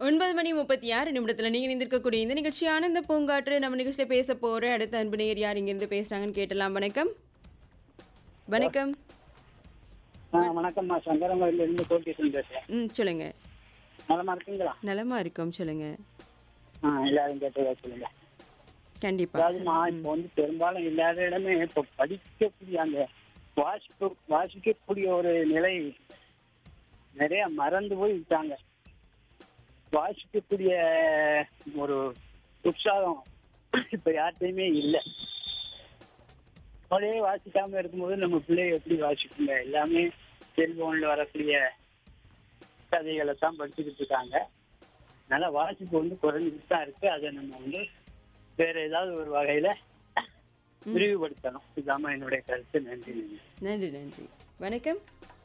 ஒன்பது மணி முப்பத்தி ஆறு நிமிடத்தில் நீங்கள் நிந்திருக்கக்கூடிய இந்த நிகழ்ச்சி ஆனந்த பூங்காற்று நம்ம நிகழ்ச்சியில் பேச போகிற அடுத்த அன்பு நேயர் யார் இங்கேருந்து பேசுகிறாங்கன்னு கேட்டலாம் வணக்கம் வணக்கம் ஆ வணக்கம்மா சங்கரங்கோயில இருந்து கோட்டீஸ்வரன் பேசுறேன் ம் சொல்லுங்க நலமா இருக்கீங்களா நலமா இருக்கோம் சொல்லுங்க ஆ எல்லாரும் கேட்டதா சொல்லுங்க கண்டிப்பா அதாவதுமா இப்போ வந்து பெரும்பாலும் இல்லாத இடமே இப்போ படிக்கக்கூடிய அந்த வாசிப்பு வாசிக்கக்கூடிய ஒரு நிலை நிறைய மறந்து போய் விட்டாங்க வாசிக்கக்கூடிய ஒரு உற்சாகம் இப்ப யார்கிட்டயுமே இல்லை அவளே வாசிக்காம இருக்கும்போது நம்ம பிள்ளைய எப்படி வாசிக்குங்க எல்லாமே செல்போன்ல வரக்கூடிய கதைகளை தான் படிச்சுக்கிட்டு இருக்காங்க அதனால வாசிப்பு வந்து குறைஞ்சிட்டு தான் இருக்கு அதை நம்ம வந்து வேற ஏதாவது ஒரு வகையில விரிவுபடுத்தணும் இதாம என்னுடைய கருத்து நன்றி நன்றி நன்றி வணக்கம்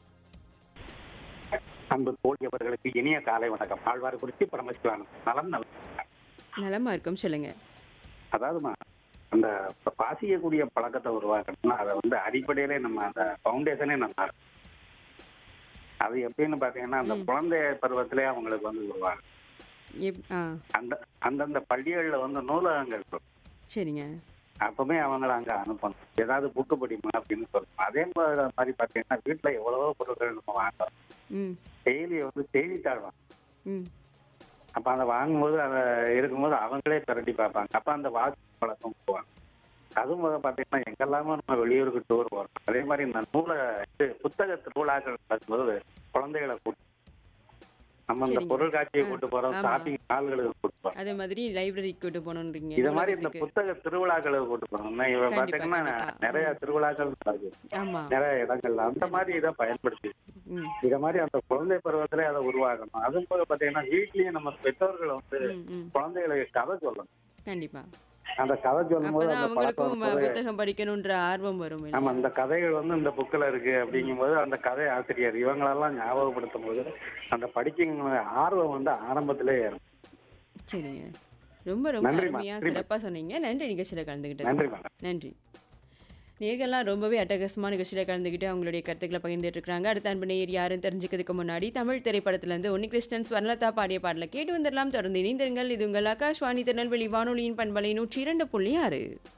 அன்பு தோழியவர்களுக்கு இனிய காலை வணக்கம் ஆழ்வார்குறிச்சி பரமசிவான் நலம் நலம் நலமா இருக்கோம் சொல்லுங்க அதாவதுமா அந்த வாசிக்கக்கூடிய பழக்கத்தை உருவாக்கணும்னா அதை வந்து அடிப்படையிலே நம்ம அந்த ஃபவுண்டேஷனே நல்லா இருக்கும் அது எப்படின்னு பாத்தீங்கன்னா அந்த குழந்தை பருவத்திலே அவங்களுக்கு வந்து உருவாகும் எப் ஆ அந்த அந்தந்த பள்ளிகளில் வந்து நூலகங்கள் இருக்கும் சரிங்க அப்பவுமே அவங்கள அங்க அனுப்பணும் ஏதாவது புக்கு படிமா அப்படின்னு சொல்லணும் அதே மாதிரி மாதிரி பாத்தீங்கன்னா வீட்டுல எவ்வளவோ பொருட்கள் நம்ம வாங்குறோம் ம் டெய்லி வந்து செய்தித்தாள் வாங்கணும் ம் அப்ப அதை வாங்கும்போது அதை இருக்கும்போது அவங்களே திரட்டி பார்ப்பாங்க அப்ப அந்த வாக்கு பழக்கம் போவாங்க அதுவும் போது பாத்தீங்கன்னா எங்கெல்லாமோ நம்ம வெளியூருக்கு டூர் போறோம் அதே மாதிரி இந்த நூலை இது புத்தக திருவிழாக்கள் நடக்கும்போது குழந்தைகளை கூட்டு நம்ம இந்த சரிங்க. பொருள் காட்சியை ஆ, கூட்டு போறோம் ஆமா. ஷாப்பிங் மால்களுக்கு கூட்டு போறோம் அதே மாதிரி லைப்ரரிக்கு கூட்டு போகணுன்றீங்க இது மாதிரி இந்த நூலகத்துக்கு. புத்தக திருவிழாக்களுக்கு கூட்டு போறோம் இன்னும் இவ கண்டிப்பா, பாத்தீங்கன்னா கண்டிப்பா. நிறைய திருவிழாக்கள் நடக்குது ஆமா நிறைய இடங்கள்ல அந்த மாதிரி இதை பயன்படுத்தி ம் இத மாதிரி அந்த குழந்தை பருவத்திலே அதை உருவாக்கணும் அதுவும் போது பாத்தீங்கன்னா வீட்லயே நம்ம பெற்றோர்கள் வந்து ம் ம் குழந்தைகளுக்கு கதை சொல்லணும் கண்டிப்பா அந்த கதை சொல்லும் போது அப்பதான் அந்த பழக்கம் அவங்களுக்கும் வரும்போது புத்தகம் படிக்கணுன்ற ஆர்வம் வரும் இல்லையா? ஆமா அந்த கதைகள் வந்து இந்த புக்கில் இருக்கு அப்படிங்கும்போது அந்த கதை ஆசிரியர் இவங்களெல்லாம் ஞாபகப்படுத்தும் போது அந்த படிக்கும் ஆர்வம் வந்து ஆரம்பத்திலே ஏறும் சரிங்க ரொம்ப ரொம்ப நன்றிம்மா, அருமையா நன்றிம்மா. சிறப்பா சொன்னீங்க நன்றி நிகழ்ச்சியில கலந்துக்கிட்டது நன்றி மேடம் நன்றி நேர்கள்லாம் ரொம்பவே அட்டகாசமான நிகழ்ச்சியில் கலந்துக்கிட்டு அவங்களுடைய கருத்துக்களை பகிர்ந்துட்டு இருக்காங்க அடுத்த அன்பு நேயர் யாருன்னு தெரிஞ்சுக்கிறதுக்கு முன்னாடி தமிழ் திரைப்படத்திலிருந்து உன்னிகிருஷ்ணன் ஸ்வர்ணலதா பாடிய பாடலை கேட்டு வந்துடலாம் தொடர்ந்து இணைந்திருங்கள் இது உங்கள் ஆகாஷ்வாணி திருநெல்வேலி வானொலியின் பண்பலை நூற்றி இரண்டு புள்ளி ஆறு